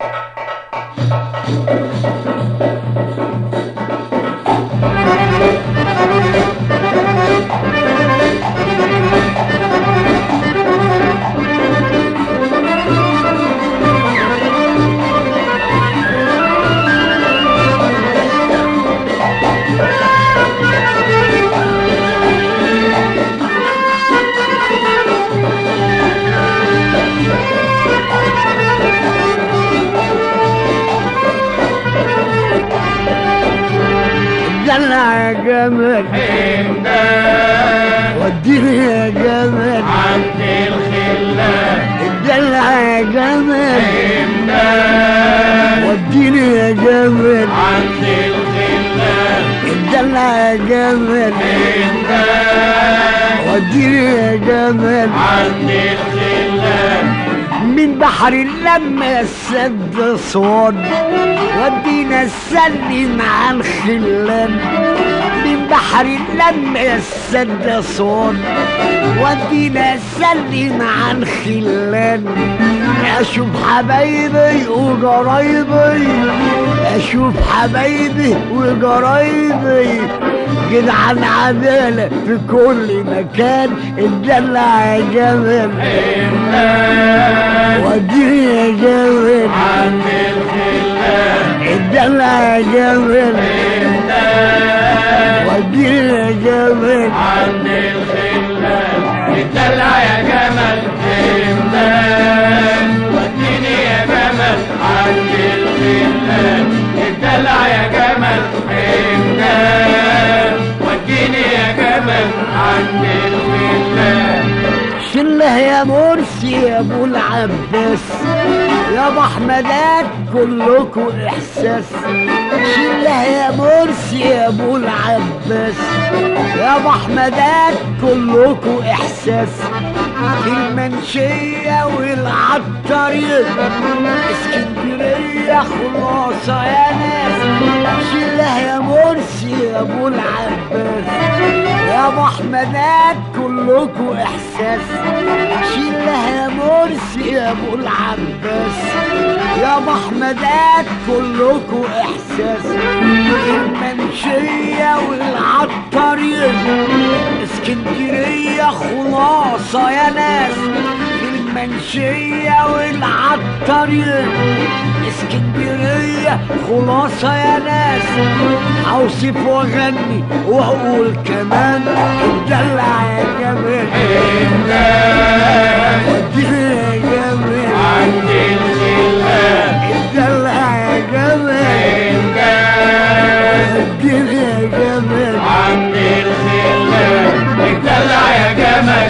دلع يا جمل حمدان وديني يا جمل عبد الخلان الدلع يا جمل حمدان وديني يا جمل عبد الخلان الدلع يا جمل حمدان وديني يا جمل عبد الخلان من بحر لما السد صاد ودينا السلم مع الخلان من بحر لما السد صاد ودينا السلم مع الخلان اشوف حبايبي وجرايبي اشوف حبايبي وجرايبي جدعان عدالة في كل مكان الدلع يا جمال حمدان وديني يا جمال عبد الخلان الدلع يا جمال حمدان وديني يا جمال عبد الخلان اتدلع يا جمل حمدان وديني يا جمل عبد الخلان اتدلع يا جمل حمدان وديني يا جمل عبد الخلان شله يا مرسي يا ابو العباس يا ابو احمدات كلكوا احساس شله يا مرسي يا ابو العباس يا ابو احمدات كلكوا احساس في المنشية والعطارين اسكندرية خلاصة يا ناس شله يا مرسي يا ابو العباس يا ابو احمدات كلكوا احساس شيلها يا مرسي يا ابو العباس يا ابو احمدات كلكوا احساس المنشية والعطارين اسكندرية خلاصة يا ناس المنشية والعطارين اسكندرية خلاصة يا ناس اوصف واغني واقول كمان الدلع يا جمال حمدان وديني يا جمال عبد الخلان الدلع يا جمال حمدان وديني يا جمال عبد الخلان اتدلع يا جمل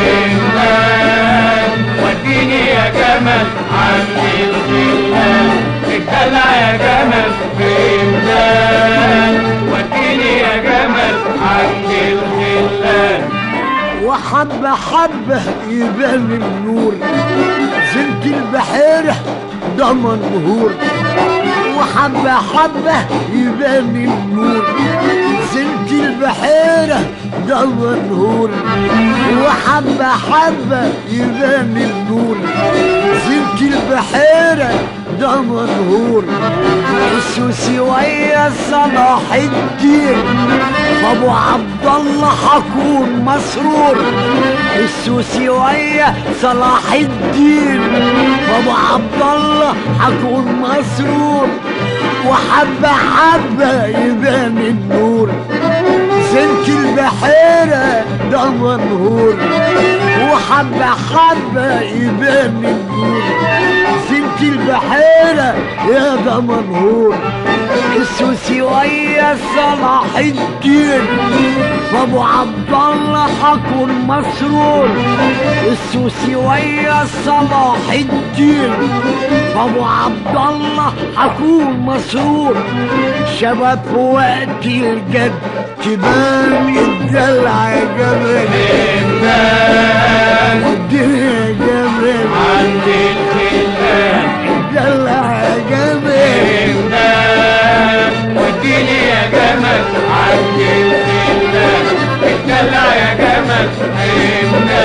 حمدان وديني يا جمل عبد الخلان اتدلع يا جمل حمدان وديني يا جمل عبد الخلان وحبة حبة يبان النور زنت البحيرة ده منهور وحبة حبة يبان النور زنت البحيرة ده منهور وحبة حبة يبان النور زنت البحيرة ده منهور السوسي ويا صلاح الدين ابو عبد الله حكون مسرور السوسي ويا صلاح الدين ابو عبد الله حكون مسرور وحبة حبة يبان النور سنت البحيرة ده منهور وحبة حبة يبان النور سنت البحيرة يا ده منهور السوسي ويا صلاح الدين فابو عبد الله حكون مسرور السوسي ويا صلاح الدين فابو عبد الله حكون مسرور شباب في وقت الجد تبان الدلع يا جمال حمدان الدنيا يا جمال عند الخلان الدلع يا جمال حمدان وديني يا جمل عند الخلان اتدلع يا جمل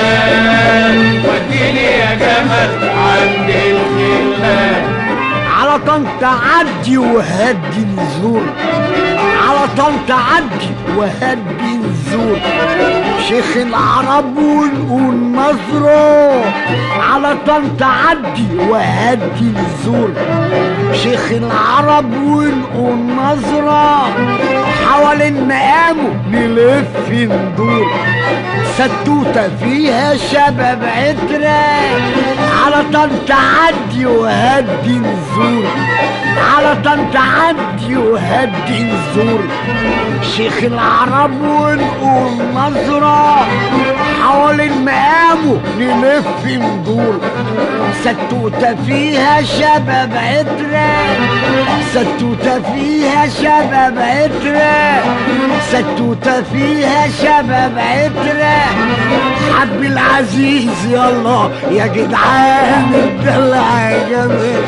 حمدان وديني يا جمل عند الخلان على على طنط عدي وهدي نزور على طنط عدي وهدي نزور شيخ العرب ونقول نظره على طنط عدي وهدي نزور شيخ العرب ونقول نظرة حوالين مقامه نلف ندور ستوتة فيها شباب عترة على طنط عدي وهدي نزور على طنط عدي وهدي نزور شيخ العرب ونقول نظرة حوالين مقامه نلف ندور ستوتة فيها شباب عترة ستوتة فيها شباب عترة ستوتة فيها شباب عترة حب العزيز يلا يا جدعان الدلع يا جمال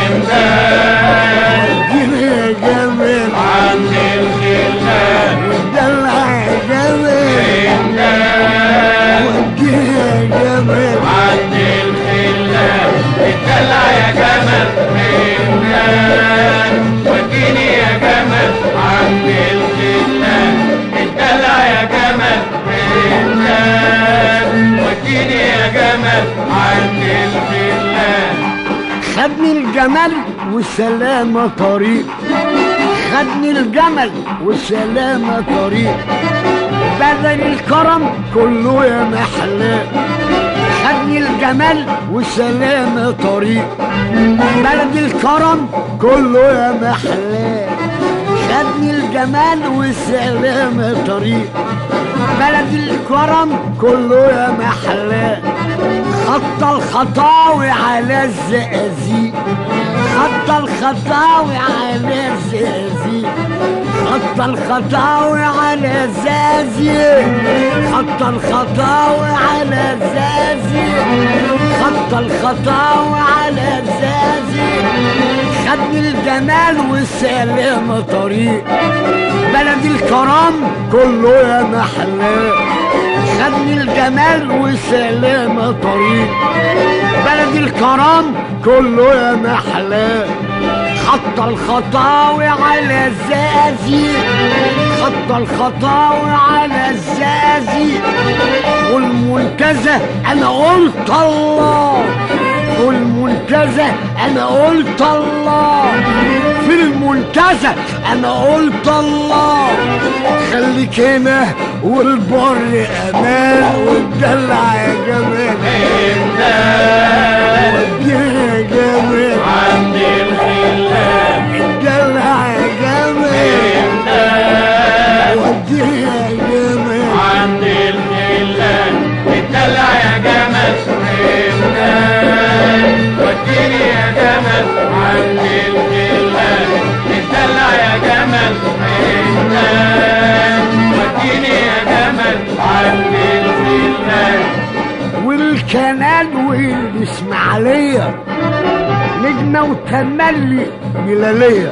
ادينا يا جمال عند الخلان الدلع يا جمال ودينا يا جمال عند الخلان اتدلع يا جمل حنان وديني يا جمل عند الخلان اتدلع يا جمل حنان وديني يا جمل عند الخلان خدني الجمل والسلامة طريق خدني الجمل والسلامة طريق بدل الكرم كله يا محلاه خدني الجمل والسلامة طريق بلد الكرم كله يا محلاه خدني الجمال والسلامة طريق بلد الكرم كله يا محلاه خط الخطاوي على الزقازيق خط الخطاوي على الزقازيق خط الخطاوي على الزقازيق خط الخطاوي على الزقازيق خط الخطاوي على الزقازيق خدني الجمال والسلامة طريق بلد الكرم كله يا محلاه خدني الجمال والسلامة طريق بلد الكرم كله يا محلاه خط الخطاوي على الزقازيق خط الخطاوي على الزقازيق والمنتزه انا قلت الله والمنتزه انا قلت الله في المنتزه انا قلت الله خليك هنا والبر امان والدلع يا جمال حنان ودينا يا جمال عند الخلان الدلع يا جمال حنان ودينا يا جمال عند الخلان اتدلع يا جمل حنان وديني يا جمل عند الخلان اتدلع يا جمل حنان وديني يا جمل عند الخلان والكنال والاسماعيليه نجمه وتملي ملاليه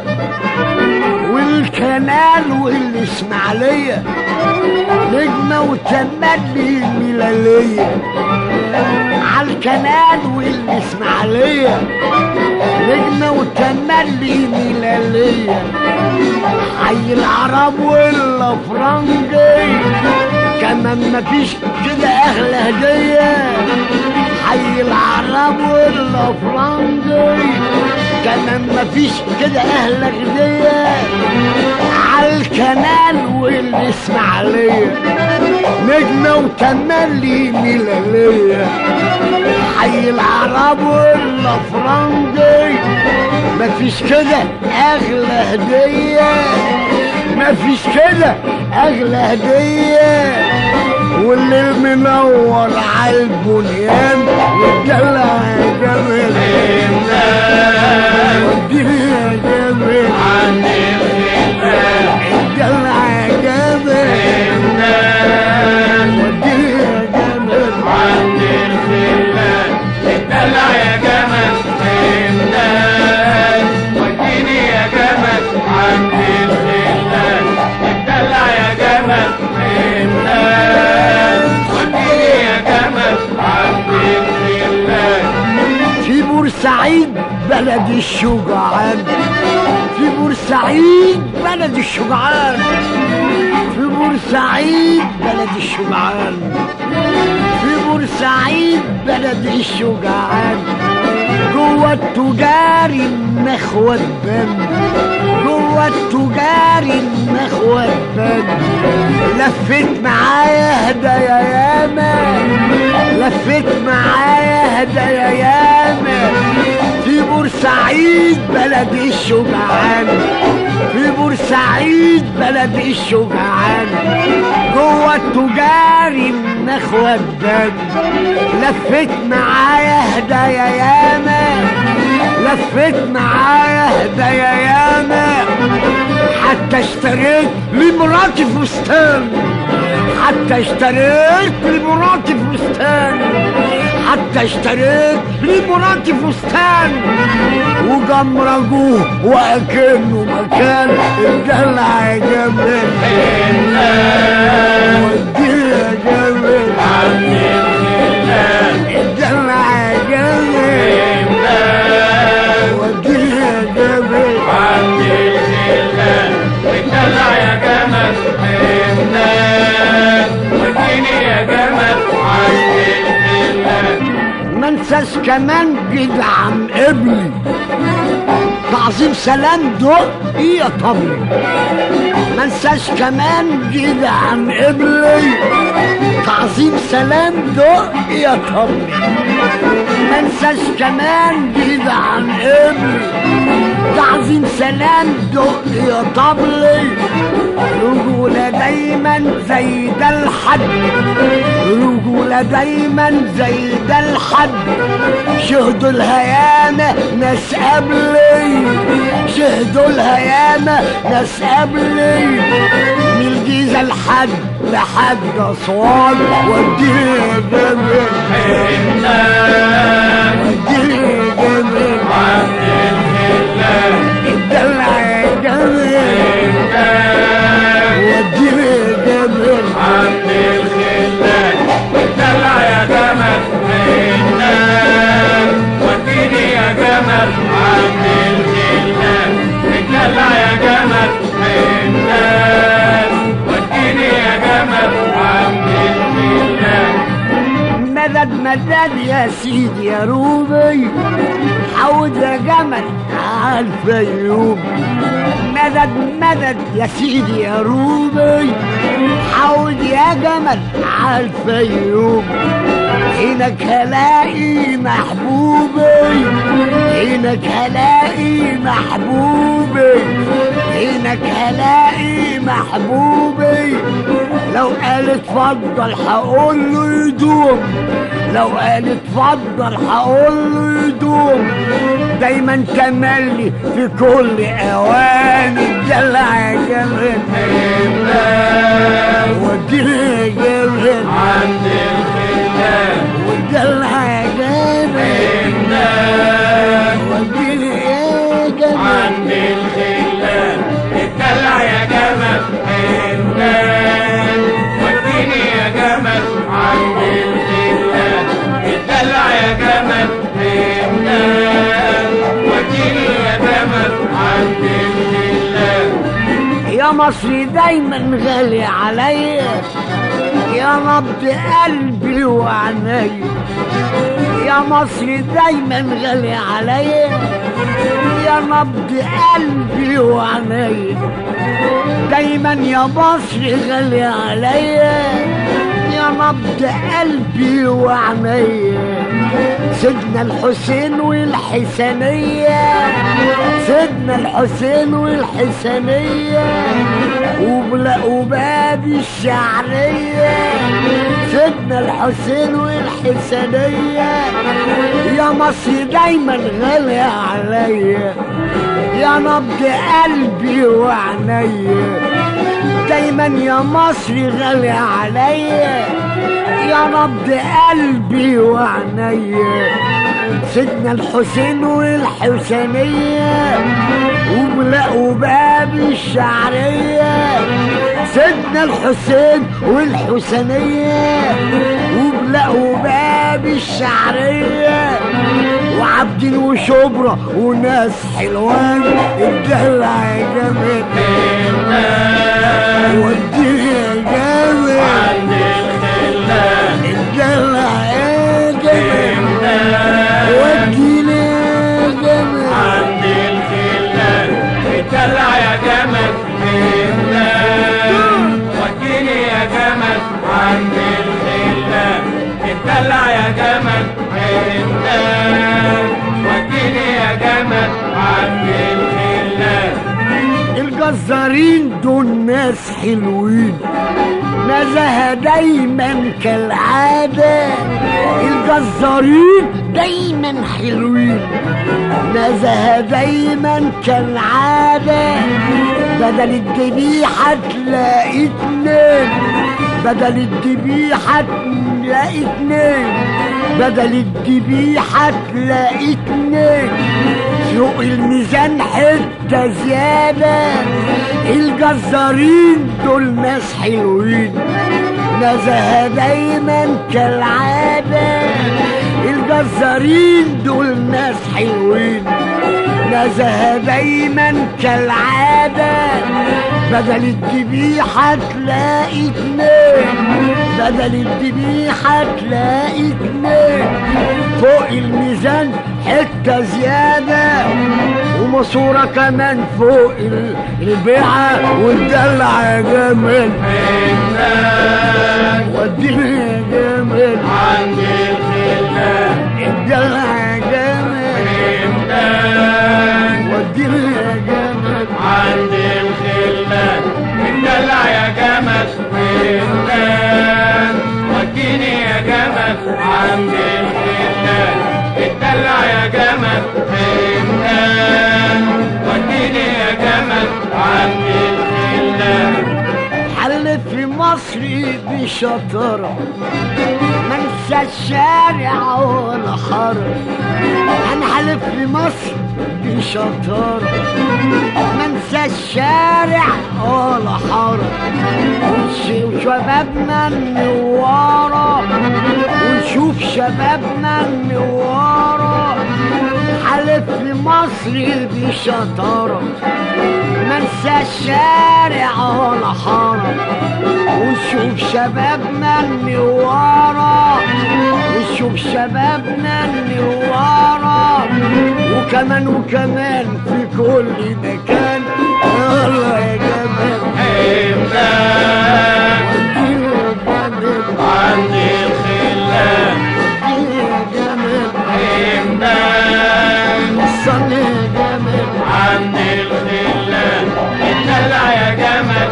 والكنال والاسماعيليه نجمه وتملي ملاليه عالكنال والاسماعيليه نجمه وتملي ملاليه حي العرب والافرنجي كمان مفيش كده اغلى هديه حي العرب والافرنجي كمان مفيش كده اهل هديه عالكنال والاسماعيليه نجمه وتملي ميلاليه حي العرب والافرنجي مفيش كده اغلى هديه مفيش كده اغلى هديه والليل منور على البنيان والدلع يا جمال حنان وديني يا جمال عند الخلان الدلع يا جمال حنان وديني يا جمال عند الخلان اتدلع يا جمل حنان وديني يا جمل عند الخلان اتدلع يا جمل حنان وديني يا جمل عند الخلان في بورسعيد بلد الشجعان في بورسعيد بلد الشجعان في بورسعيد بلد الشجعان في بورسعيد بلد الشجعان جوه التجار النخوة تبان جوه التجار النخوة تبان لفت معايا هدايا ياما لفت معايا هدايا ياما في بورسعيد بلد الشجعان في بورسعيد بلد الشجعان جوه التجار النخوة تبان لفت معايا هدايا ياما لفت معايا هدايا ياما حتى اشتريت لمراتي فستان حتى اشتريت لمراتي فستان حتى اشتريت لمراتي فستان وجمرجوه وأكنه مكان الدلع يا جمال وديه يا جمال الدلع يا جمال وديه يا جمال ما انساش كمان جدعان ابني تعظيم سلام دق يا طبلي ما انساش كمان جدعان ابني تعظيم سلام دق يا طبلي ما انساش كمان جدعان ابني تعظيم سلام دق يا طبلي رجولة دايما زي ده الحد رجولة دايما زي ده الحد شهدوا الهيامة ناس قبلي شهدوا الهيامة ناس قبلي من الجيزة لحد لحد أسوان وديه يا جميل وديه يا جميل الدلع يا جميل وديه يا جميل مدد مدد يا سيدي يا روبي حود يا جمل عالفيوم مدد مدد يا سيدي يا روبي حود يا جمل عالفيوم هناك هلاقي محبوبي هناك هلاقي محبوبي هناك هلاقي محبوبي لو قال اتفضل هقول له يدوم لو قال اتفضل هقول له يدوم دايما تملي في كل اوان الدلع يا جمال وديه يا جمال والدلع يا جمال وديه يا جمال يا مصري دايما غالي عليا يا نبض قلبي وعينيا يا مصري دايما غالي عليا يا نبض قلبي وعينيا دايما يا مصري غالي عليا يا نبض قلبي وعينيا سيدنا الحسين والحسنية سيدنا الحسين والحسنية وبلا وباب الشعرية سيدنا الحسين والحسنية يا مصر دايما غالية عليا يا نبض قلبي وعينيا دايما يا مصر غالية عليا يا نبض قلبي وعينيا سيدنا الحسين والحسينية وملأوا باب الشعرية سيدنا الحسين والحسينية وملأوا باب الشعرية عبدين وشبرا وناس حلوان الدلع يا جمال وديني يا جمال عند الخلان الدلع يا جمال وديني يا جمال عند الخلان اتدلع يا جمل خلان وديني يا جمل عند الخلان اتدلع يا جمل خلان وديني يا جمل عند الخلان الجزارين دول ناس حلوين نزهة دايما كالعادة الجزارين دايما حلوين نزهة دايما كالعادة بدل الذبيحة تلاقي اتنين بدل الذبيحة تلاقي اتنين بدل الذبيحة تلاقي اتنين فوق الميزان حتة زيادة الجزارين دول ناس حلوين نزهة دايما كالعادة الجزارين دول ناس حلوين نزهة دايما كالعادة بدل الذبيحة تلاقي اتنين بدل الذبيحة تلاقي اتنين فوق الميزان حتة زيادة وماسورة كمان فوق ال- البيعة والدلع يا جمال خلان وديني يا جمال عند الخلان الدلع يا جمال خلان وديني يا جمال عند الخلان اتدلع يا جمل خلان وديني يا جمل عند الخلان اتدلع يا جمل خلان وديني يا جمل عند الخلان حل في مصر بشطارة منسى الشارع ولا حارة هنحلف في مصر بشطارة منسى الشارع ولا حارة ونش- وشبابنا النوارة ونشوف شبابنا النوارة حلف في مصر بشطارة منسى الشارع ولا حارة ونشوف شبابنا النوارة ونشوف شبابنا النوارة وكمان وكمان في كل مكان يلا يا جمال حمدان اديني يا جمال عند الخلان اديني يا جمال حمدان وصلني يا جمال عند الخلان اتدلع يا جمل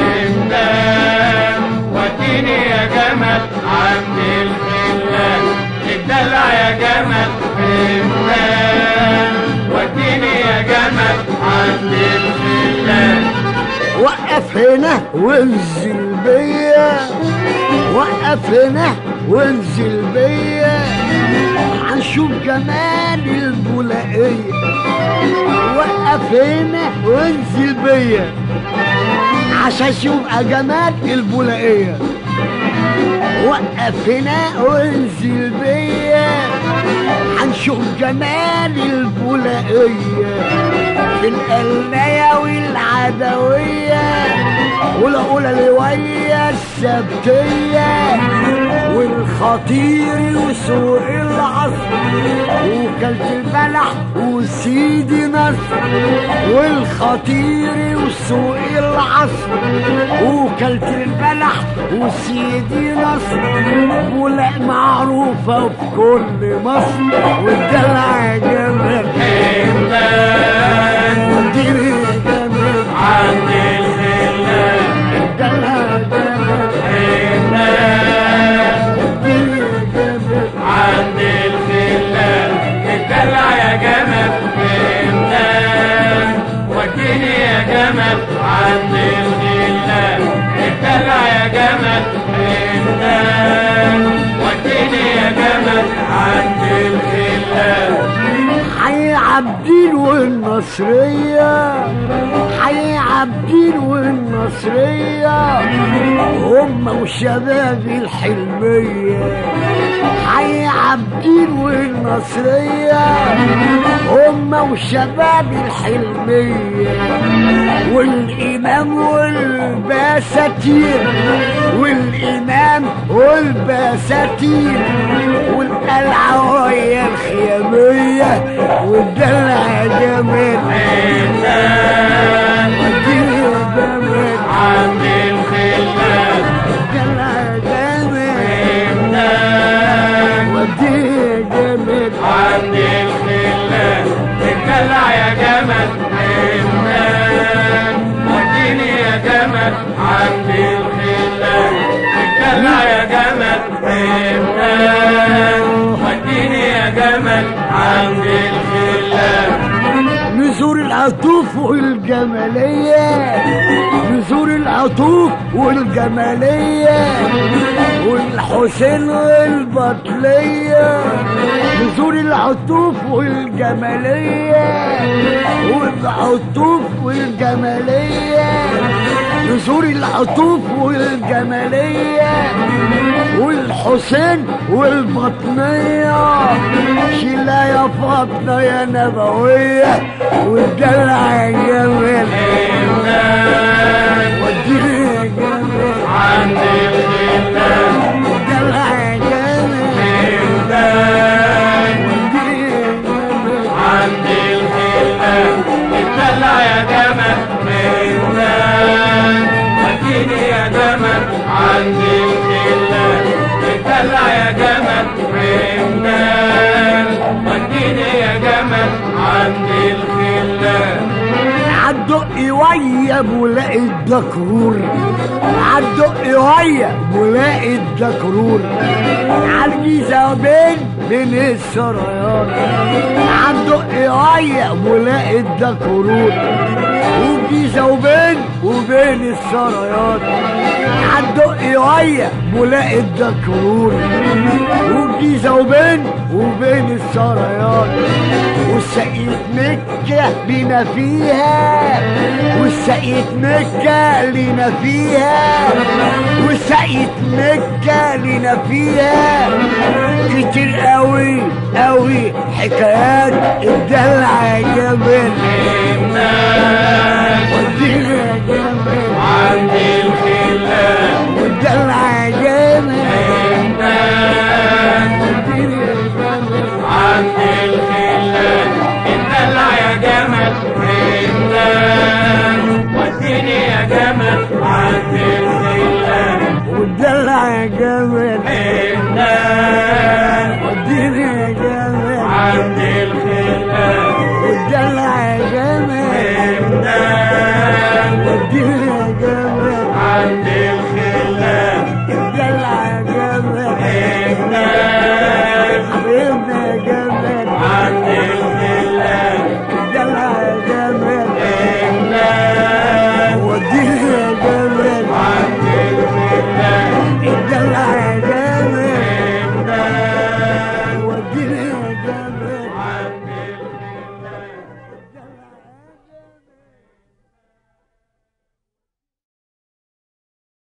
حمدان وديني يا جمل عند الخلان اتدلع يا جمل حمدان وديني يا جمل عند الخلان وقف هنا وانزل بيا وقف هنا وانزل بيا هنشوف جمال البولائية وقف هنا وانزل بيا عشان اشوف جمال البولائية وقف هنا وانزل بيا هنشوف جمال البولائية في القلاية والعدوية والأولى لوية السبتية والخطير وسوق العصر وكلت البلح وسيدي نصر والخطير وسوق العصر وكلت البلح وسيدي نصر ولا معروفة في كل مصر والدلع يا جمال حمدان وديني يا جمال عند الخلان الدلع يا جمال حمدان وديني يا جمال عند الخلان اتدلع يا جمل حمدان وديني يا جمل عند الخلان اتدلع يا جمل حمدان وديني يا جمل عند الخلان حي عبدين والنصرية حي عابدين والنصرية هم وشباب الحلمية حي عابدين والنصرية هم وشباب الحلمية والإمام والبساتين والإمام والبساتين والقلعة وهي الخيامية والدلع جمال وديه جمال عند الخلان الدلع جمال إمتان وديه جمال عند الخلان اتدلع يا جمل إمتان وديني يا جمل عند الخلان اتدلع يا جمل إمتان وديني يا جمل عند الخلان نزور العطوف والجمالية نزور العطوف والجمالية والحسين والبطلية نزور العطوف والجمالية والعطوف والجمالية نزور العطوف والجمالية والحسين والبطنية شيلة يا فاطمة يا نبوية والدلع يا جمال إمتان وديني يا جمال عند الخلان والدلع يا جمال إمتان وديني يا جمال عند الخلان اتدلع يا جمل ميزان وديني يا جمل عند الخلان اتدلع يا جمل ميزان وديني يا جمل عند الخلان عالدق ويا بولاقي الدكرور عالدق ويا بولاقي الدكرور عالجيزة بين بين السرايات عالدق ويا بولاقي الدكرور وجيزة وبين وبين السرايات عالدق ويا بولاقي الدكرور وجيزة وبين وبين السرايات والسقيت مكة لينا فيها والسقيت مكة لينا فيها والسقيت مكة لينا فيها كتير قوي قوي حكايات الدلع يا جمال إمتان ودينا يا جمال عند الخلان والدلع يا جمال إمتان ودينا يا جمال عند الخلان اتدلع يا جمل إمتان وديني يا جمل عند الخلان والدلع يا جمال إمتان ودينا يا جمال عند الخلان والدلع يا جمال إمتان ودينا